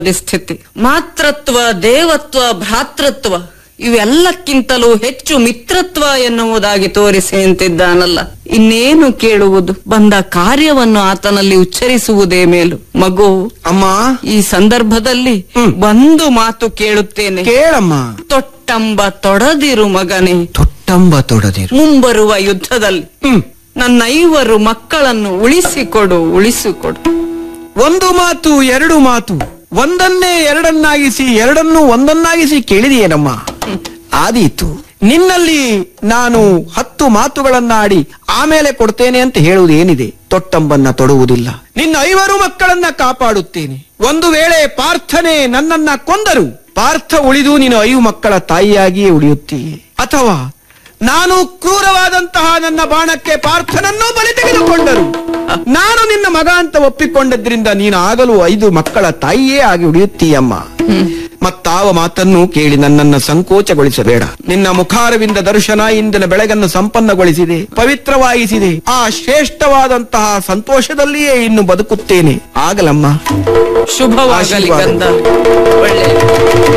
ಸ್ಥಿತಿ ಮಾತೃತ್ವ ದೇವತ್ವ ಭ್ರಾತೃತ್ವ ಇವೆಲ್ಲಕ್ಕಿಂತಲೂ ಹೆಚ್ಚು ಮಿತ್ರತ್ವ ಎನ್ನುವುದಾಗಿ ತೋರಿಸಿ ನಿಂತಿದ್ದಾನಲ್ಲ ಇನ್ನೇನು ಕೇಳುವುದು ಬಂದ ಕಾರ್ಯವನ್ನು ಆತನಲ್ಲಿ ಉಚ್ಚರಿಸುವುದೇ ಮೇಲು ಮಗು ಅಮ್ಮ ಈ ಸಂದರ್ಭದಲ್ಲಿ ಹ್ಮ್. ಒಂದು ಮಾತು ಕೇಳುತ್ತೇನೆ ಕೇಳಮ್ಮ ತೊಟ್ಟಂಬ ತೊಡದಿರು ಮಗನೇ ತೊಟ್ಟಂಬ ತೊಡದಿರು ಮುಂಬರುವ ಯುದ್ಧದಲ್ಲಿ ಹ್ಮ್ ನನ್ನ ಐವರು ಮಕ್ಕಳನ್ನು ಉಳಿಸಿಕೊಡು ಉಳಿಸಿಕೊಡು ಒಂದು ಮಾತು ಎರಡು ಮಾತು ಒಂದನ್ನೇ ಎರಡನ್ನಾಗಿಸಿ ಎರಡನ್ನು ಒಂದನ್ನಾಗಿಸಿ ಕೇಳಿದೆಯೇನಮ್ಮ ಆದೀತು ನಿನ್ನಲ್ಲಿ ನಾನು ಹತ್ತು ಮಾತುಗಳನ್ನಾಡಿ ಆಮೇಲೆ ಕೊಡ್ತೇನೆ ಅಂತ ಹೇಳುವುದೇನಿದೆ ತೊಟ್ಟಂಬನ್ನ ತೊಡುವುದಿಲ್ಲ ನಿನ್ನ ಐವರು ಮಕ್ಕಳನ್ನ ಕಾಪಾಡುತ್ತೇನೆ ಒಂದು ವೇಳೆ ಪಾರ್ಥನೆ ನನ್ನನ್ನ ಕೊಂದರು ಪಾರ್ಥ ಉಳಿದು ನೀನು ಐದು ಮಕ್ಕಳ ತಾಯಿಯಾಗಿಯೇ ಉಳಿಯುತ್ತೀಯೆ ಅಥವಾ ನಾನು ಕ್ರೂರವಾದಂತಹ ನನ್ನ ಬಾಣಕ್ಕೆ ಪಾರ್ಥನನ್ನೂ ಬಲಿ ತೆಗೆದುಕೊಂಡರು ನಾನು ನಿನ್ನ ಮಗ ಅಂತ ಒಪ್ಪಿಕೊಂಡದ್ರಿಂದ ನೀನು ಆಗಲು ಐದು ಮಕ್ಕಳ ತಾಯಿಯೇ ಆಗಿ ಉಳಿಯುತ್ತೀಯಮ್ಮ ಮತ್ತಾವ ಮಾತನ್ನು ಕೇಳಿ ನನ್ನನ್ನ ಸಂಕೋಚಗೊಳಿಸಬೇಡ ನಿನ್ನ ಮುಖಾರವಿಂದ ದರ್ಶನ ಇಂದಿನ ಬೆಳಗನ್ನು ಸಂಪನ್ನಗೊಳಿಸಿದೆ ಪವಿತ್ರವಾಗಿಸಿದೆ ಆ ಶ್ರೇಷ್ಠವಾದಂತಹ ಸಂತೋಷದಲ್ಲಿಯೇ ಇನ್ನು ಬದುಕುತ್ತೇನೆ ಆಗಲಮ್ಮ ಶುಭವಾಗಲಿ ಆಶೀರ್ವಾದ. ಗಂಧ ಒಳ್ಳೆಯದು